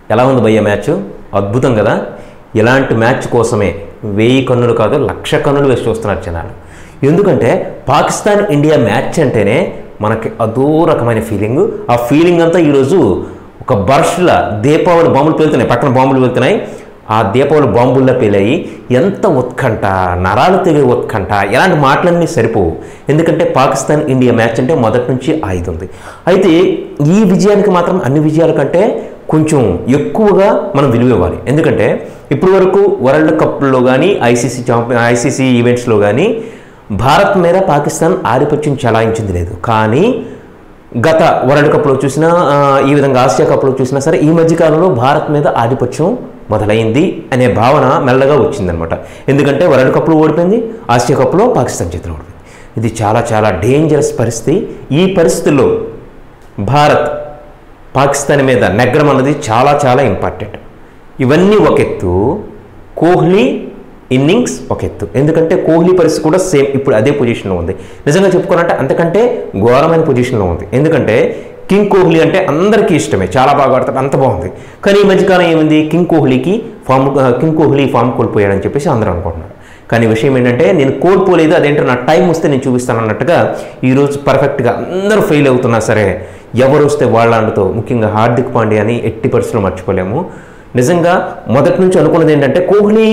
ఎలా ఉంది భయ్య మ్యాచ్ అద్భుతం కదా ఇలాంటి మ్యాచ్ కోసమే వెయ్యి కన్నులు కాదు లక్ష కన్నులు వేసి చూస్తున్నారు జనాలు ఎందుకంటే పాకిస్తాన్ ఇండియా మ్యాచ్ అంటేనే మనకి అదో రకమైన ఫీలింగ్ ఆ ఫీలింగ్ అంతా ఈరోజు ఒక బర్ష్ల దీపావళి బాంబులు పేలుతున్నాయి పక్కన బాంబులు వెళ్తున్నాయి ఆ దీపావళి బాంబుల్లో పేలాయి ఎంత ఉత్కంఠ నరాలు తెగే ఉత్కంఠ ఎలాంటి మాటలన్నీ సరిపోవు ఎందుకంటే పాకిస్తాన్ ఇండియా మ్యాచ్ అంటే మొదటి నుంచి ఆయుధ ఉంది అయితే ఈ విజయానికి మాత్రం అన్ని విజయాల కంటే కొంచెం ఎక్కువగా మనం విలువ ఇవ్వాలి ఎందుకంటే ఇప్పటి వరకు వరల్డ్ కప్లో కానీ ఐసీసీ చాంపియన్ ఐసీసీ ఈవెంట్స్లో కానీ భారత్ మీద పాకిస్తాన్ ఆధిపత్యం చలాయించింది లేదు కానీ గత వరల్డ్ కప్లో చూసినా ఆ, ఈ విధంగా ఆసియా కప్లో చూసినా సరే ఈ మధ్యకాలంలో భారత్ మీద ఆధిపత్యం మొదలైంది అనే భావన మెల్లగా వచ్చిందనమాట ఎందుకంటే వరల్డ్ కప్లో ఓడిపోయింది ఆసియా కప్లో పాకిస్తాన్ చేతిలో ఓడిపోయింది ఇది చాలా చాలా డేంజరస్ పరిస్థితి ఈ పరిస్థితుల్లో భారత్ పాకిస్తాన్ మీద నెగ్గడం అన్నది చాలా చాలా ఇంపార్టెంట్ ఇవన్నీ ఒక ఎత్తు కోహ్లీ ఇన్నింగ్స్ ఒక ఎత్తు ఎందుకంటే కోహ్లీ పరిస్థితి కూడా సేమ్ ఇప్పుడు అదే పొజిషన్లో ఉంది నిజంగా చెప్పుకోవాలంటే అంతకంటే ఘోరమైన పొజిషన్లో ఉంది ఎందుకంటే కింగ్ కోహ్లీ అంటే అందరికీ ఇష్టమే చాలా బాగా ఆడతాడు అంత బాగుంది కానీ ఈ మధ్యకాలం ఏమైంది కింగ్ కోహ్లీకి ఫామ్ కింగ్ కోహ్లీ ఫామ్ కోల్పోయాడని చెప్పేసి అందరూ అనుకుంటున్నారు కానీ విషయం ఏంటంటే నేను కోల్పోలేదు అదేంటో నా టైం వస్తే నేను చూపిస్తాను అన్నట్టుగా ఈరోజు పర్ఫెక్ట్గా అందరూ ఫెయిల్ అవుతున్నా సరే ఎవరు వస్తే వాళ్ళ అండుతో ముఖ్యంగా హార్దిక్ పాండ్యా అని ఎట్టి పరిస్థితులు మర్చిపోలేము నిజంగా మొదటి నుంచి అనుకున్నది ఏంటంటే Kohli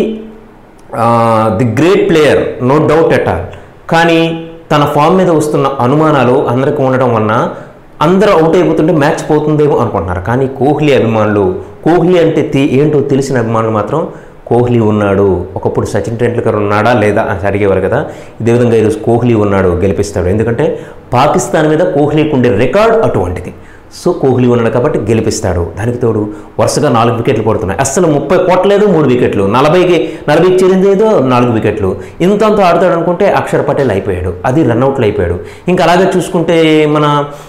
the great player no doubt at all కానీ తన ఫామ్ మీద వస్తున్న అనుమానాలు అందరికీ ఉండడం వలన అందరూ అవుట్ అయిపోతుంటే మ్యాచ్ పోతుందేమో అనుకుంటున్నారు కానీ కోహ్లీ అభిమానులు కోహ్లీ అంటే తే- ఏంటో తెలిసిన అభిమానులు మాత్రం కోహ్లీ ఉన్నాడు ఒకప్పుడు సచిన్ టెండూల్కర్ ఉన్నాడా లేదా అని అడిగేవారు కదా ఇదే విధంగా ఈరోజు కోహ్లీ ఉన్నాడు గెలిపిస్తాడు ఎందుకంటే పాకిస్తాన్ మీద కోహ్లీకి ఉండే రికార్డ్ అటువంటిది సో కోహ్లీ ఉన్నాడు కాబట్టి గెలిపిస్తాడు దానికి తోడు వరుసగా నాలుగు వికెట్లు పడుతున్నాయి అస్సలు ముప్పై కొట్టలేదు మూడు వికెట్లు నలభైకి నలభైకి చేరింది ఏదో నాలుగు వికెట్లు ఇంతంత ఆడతాడు అనుకుంటే అక్షర్ పటేల్ అయిపోయాడు అది రన్అట్లు అయిపోయాడు ఇంకా అలాగే చూసుకుంటే మన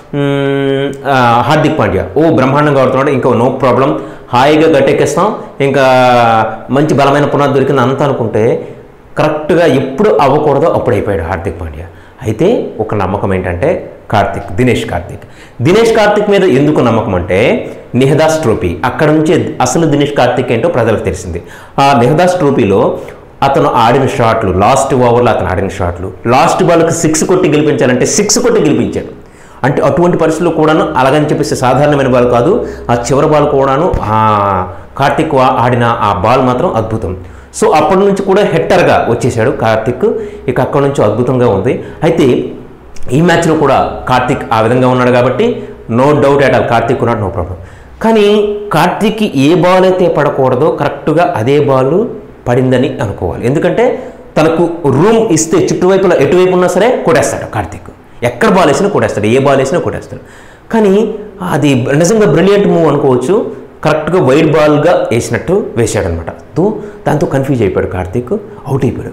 మ్, ఆ, హార్దిక్ పాండ్యా ఓ బ్రహ్మాండంగా ఆడుతున్నాడు ఇంకా నో ప్రాబ్లం హాయిగా గట్టెక్కేస్తాం ఇంకా మంచి బలమైన పునాది దొరికింది అంత అనుకుంటే కరెక్ట్గా ఎప్పుడు అవ్వకూడదో అప్పుడు అయిపోయాడు హార్దిక్ పాండ్యా అయితే ఒక నమ్మకం ఏంటంటే కార్తిక్ దినేష్ కార్తిక్ దినేష్ కార్తిక్ మీద ఎందుకు నమ్మకం అంటే నిహదాస్ ట్రోఫీ అక్కడ నుంచి అసలు దినేష్ కార్తిక్ ఏంటో ప్రజలకు తెలిసింది ఆ నిహదాస్ ట్రోఫీలో అతను ఆడిన షాట్లు లాస్ట్ ఓవర్లో అతను ఆడిన షాట్లు లాస్ట్ బాల్కి సిక్స్ కొట్టి గెలిపించాలంటే సిక్స్ కొట్టి గెలిపించాడు అంటే అటువంటి పరిస్థితుల్లో కూడాను అలాగని చెప్పేసి సాధారణమైన బాల్ కాదు ఆ చివరి బాల్ కూడాను ఆ కార్తిక్ వా- ఆడిన ఆ బాల్ మాత్రం అద్భుతం సో అప్పటి నుంచి కూడా హెట్టర్గా వచ్చేసాడు కార్తిక్ ఇక అక్కడి నుంచి అద్భుతంగా ఉంది అయితే ఈ మ్యాచ్లో కూడా కార్తిక్ ఆ విధంగా ఉన్నాడు కాబట్టి no doubt at all Karthik ఉన్నాడు నో ప్రాబ్లం కానీ కార్తిక్కి ఏ బాల్ అయితే పడకూడదో కరెక్ట్గా అదే బాల్ పడిందని అనుకోవాలి ఎందుకంటే తనకు రూమ్ ఇస్తే చుట్టువైపులా ఎటువైపు ఉన్నా సరే కొట్టేస్తాడు కార్తిక్ ఎక్కడ బాల్ వేసినా కొట్టేస్తాడు ఏ బాల్ వేసినా కొట్టేస్తాడు కానీ అది నిజంగా బ్రిలియంట్ మూవ్ అనుకోవచ్చు కరెక్ట్గా వైడ్ బాల్గా వేసినట్టు వేసాడనమాట తో దాంతో కన్ఫ్యూజ్ అయిపోయాడు కార్తిక్ అవుట్ అయిపోయాడు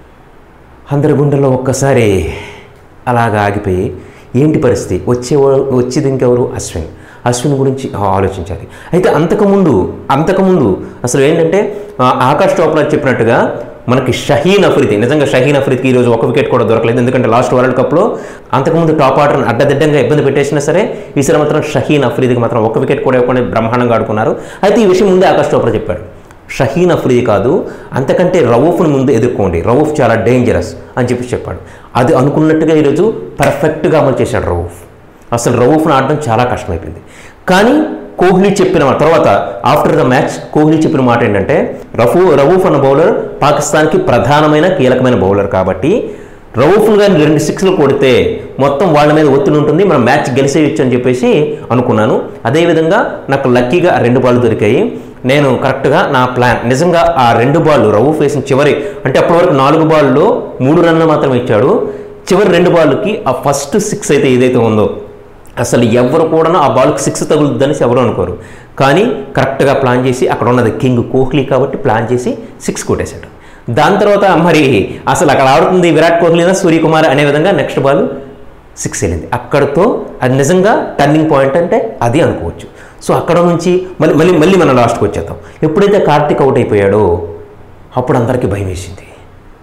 అందరి గుండెల్లో ఒక్కసారి అలాగా ఆగిపోయి ఏంటి పరిస్థితి వచ్చే వచ్చేది ఇంకెవరు అశ్విన్ అశ్విన్ గురించి ఆలోచించాలి అయితే అంతకుముందు అంతకుముందు అసలు ఏంటంటే ఆ, ఆకాష్ చోప్రా చెప్పినట్టుగా మనకి షహీన్ అఫ్రిది నిజంగా షహీన్ అఫ్రిద్కి ఈరోజు ఒక వికెట్ కూడా దొరకలేదు ఎందుకంటే లాస్ట్ వరల్డ్ కప్లో అంతకుముందు టాప్ ఆర్డర్ని అడ్డదిడ్డంగా ఇబ్బంది పెట్టేసినా సరే ఈసారి మాత్రం షహీన్ అఫ్రిదికి మాత్రం ఒక వికెట్ కూడా ఇవ్వకుండా బ్రహ్మాండంగా ఆడుకున్నారు అయితే ఈ విషయం ముందే ఆకాష్ చోప్రా చెప్పాడు షహీన్ అఫ్రీది కాదు అంతకంటే రవూఫ్ను ముందు ఎదుర్కోండి రవూఫ్ చాలా డేంజరస్ అని చెప్పి చెప్పాడు అది అనుకున్నట్టుగా ఈరోజు పర్ఫెక్ట్గా అమలు చేశాడు రవూఫ్ అసలు రవూఫ్ను ఆడడం చాలా కష్టమైపోయింది కానీ కోహ్లీ చెప్పిన మా- తర్వాత ఆఫ్టర్ ద మ్యాచ్ కోహ్లీ చెప్పిన మాట ఏంటంటే రఫూ రవూఫ్ అన్న బౌలర్ పాకిస్తాన్కి ప్రధానమైన కీలకమైన బౌలర్ కాబట్టి రవూఫ్ గారిని రెండు సిక్స్లు కొడితే మొత్తం వాళ్ళ మీద ఒత్తిడి ఉంటుంది మనం మ్యాచ్ గెలిసేయచ్చు అని చెప్పేసి అనుకున్నాను అదేవిధంగా నాకు లక్కీగా ఆ రెండు బాల్ దొరికాయి నేను కరెక్ట్గా నా ప్లాన్ నిజంగా ఆ రెండు బాళ్ళు రవూఫ్ వేసిన చివరి అంటే అప్పటి వరకు నాలుగు బాల్లో మూడు రన్లు మాత్రమే ఇచ్చాడు చివరి రెండు బాల్కి ఆ ఫస్ట్ సిక్స్ అయితే ఏదైతే ఉందో అసలు ఎవరు కూడా ఆ బాల్కి సిక్స్ తగులుద్దని ఎవరు అనుకోరు కానీ కరెక్ట్గా ప్లాన్ చేసి అక్కడ ఉన్నది కింగ్ కోహ్లీ కాబట్టి ప్లాన్ చేసి సిక్స్ కొట్టేశాడు దాని తర్వాత మరి అసలు అక్కడ ఆడుతుంది విరాట్ కోహ్లీనా సూర్యకుమార్ అనే విధంగా నెక్స్ట్ బాల్ సిక్స్ వెళ్ళింది అక్కడతో అది నిజంగా టర్నింగ్ పాయింట్ అంటే అది అనుకోవచ్చు సో అక్కడ నుంచి మళ్ళీ మళ్ళీ మళ్ళీ మనం లాస్ట్కి వచ్చేద్దాం ఎప్పుడైతే కార్తిక్ అవుట్ అయిపోయాడో అప్పుడు అందరికీ భయం వేసింది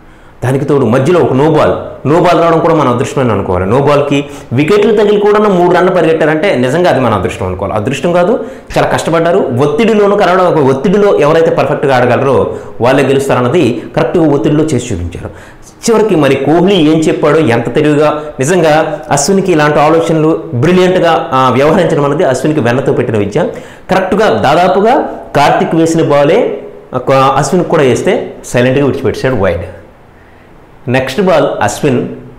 దానికి తోడు మధ్యలో ఒక నో బాల్ నో బాల్ రావడం కూడా మన అదృష్టమని అనుకోవాలి నో బాల్కి వికెట్లు తగిలి కూడా మూడు రన్లు పరిగెట్టారంటే నిజంగా అది మన అదృష్టం అనుకోవాలి అదృష్టం కాదు చాలా కష్టపడ్డారు ఒత్తిడిలోనూ కలవడం ఒక ఒత్తిడిలో ఎవరైతే పర్ఫెక్ట్గా ఆడగలరో వాళ్ళే గెలుస్తారన్నది కరెక్ట్గా ఒత్తిడిలో చేసి చూపించారు చివరికి మరి కోహ్లీ ఏం చెప్పాడో ఎంత తెలివిగా నిజంగా అశ్వినికి ఇలాంటి ఆలోచనలు బ్రిలియంట్గా వ్యవహరించడం అనేది అశ్వినికి వెన్నతో పెట్టిన విద్య కరెక్ట్గా దాదాపుగా కార్తిక్ వేసిన బాలే ఒక అశ్విన్ కూడా వేస్తే సైలెంట్గా విడిచిపెట్టాడు wide next ball Ashwin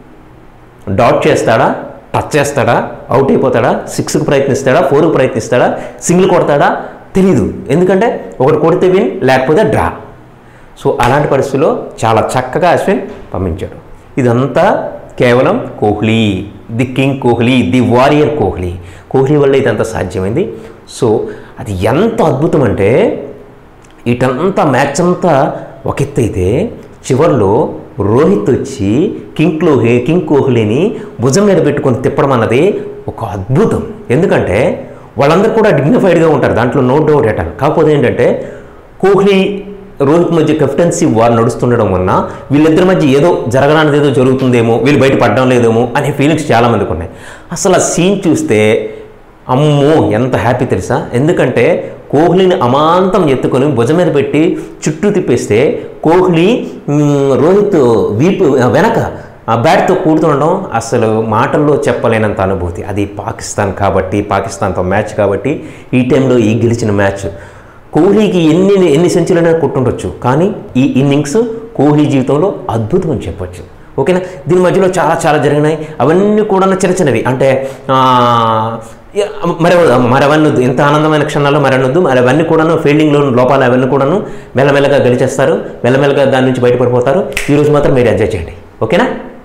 dot చేస్తాడా టచ్ చేస్తాడా అవుట్ అయిపోతాడా సిక్స్కి ప్రయత్నిస్తాడా ఫోర్కి ప్రయత్నిస్తాడా సింగిల్ కొడతాడా తెలీదు ఎందుకంటే ఒకటి కొడితే విన్ లేకపోతే డ్రా సో అలాంటి పరిస్థితుల్లో చాలా చక్కగా అశ్విన్ పంపించాడు ఇదంతా కేవలం Kohli the king Kohli the warrior Kohli Kohli వల్ల ఇదంతా సాధ్యమైంది సో అది ఎంత అద్భుతం అంటే ఇటంతా మ్యాచ్ అంతా ఒక ఎత్తు అయితే చివరిలో రోహిత్ వచ్చి కింగ్ కోహ్లీ కింగ్ కోహ్లీని భుజం మీద పెట్టుకొని తిప్పడం అన్నది ఒక అద్భుతం ఎందుకంటే వాళ్ళందరూ కూడా డిగ్నిఫైడ్గా ఉంటారు దాంట్లో నో డౌట్ ఎట కాకపోతే ఏంటంటే కోహ్లీ రోహిత్ మధ్య కెప్టెన్సీ వారు నడుస్తుండడం వలన వీళ్ళిద్దరి మధ్య ఏదో జరగడానికి ఏదో జరుగుతుందేమో వీళ్ళు బయట పడడం లేదేమో అనే ఫీలింగ్స్ చాలామందికి ఉన్నాయి అసలు ఆ సీన్ చూస్తే అమ్మో ఎంత హ్యాపీ తెలుసా ఎందుకంటే కోహ్లీని అమాంతం ఎత్తుకొని భుజం మీద పెట్టి చుట్టూ తిప్పేస్తే కోహ్లీ మ్, రోహిత్ వీపు వెనక ఆ బ్యాట్తో కూడుతుండడం అసలు మాటల్లో చెప్పలేనంత అనుభూతి అది పాకిస్తాన్ కాబట్టి పాకిస్తాన్తో మ్యాచ్ కాబట్టి ఈ టైంలో ఈ గెలిచిన మ్యాచ్ కోహ్లీకి ఎన్ని ఎన్ని సెంచరీలైనా కొట్టుండొచ్చు కానీ ఈ ఇన్నింగ్స్ కోహ్లీ జీవితంలో అద్భుతం అని చెప్పొచ్చు ఓకేనా దీని మధ్యలో చాలా చాలా జరిగినాయి అవన్నీ కూడా చిన్న చిన్నవి అంటే ఆ, యా, మరి మరి అవన్నీ వద్దు. ఇంత ఆనందమైన క్షణాల్లో మరి అనొద్దు మరి అవన్నీ కూడాను ఫీల్డింగ్లో లోపాలు అవన్నీ కూడాను మెల్లమెల్లగా గెలిచేస్తారు మెల్లమెల్లగా దాని నుంచి బయటపడిపోతారు ఈరోజు మాత్రం మీరు ఎంజాయ్ చేయండి ఓకేనా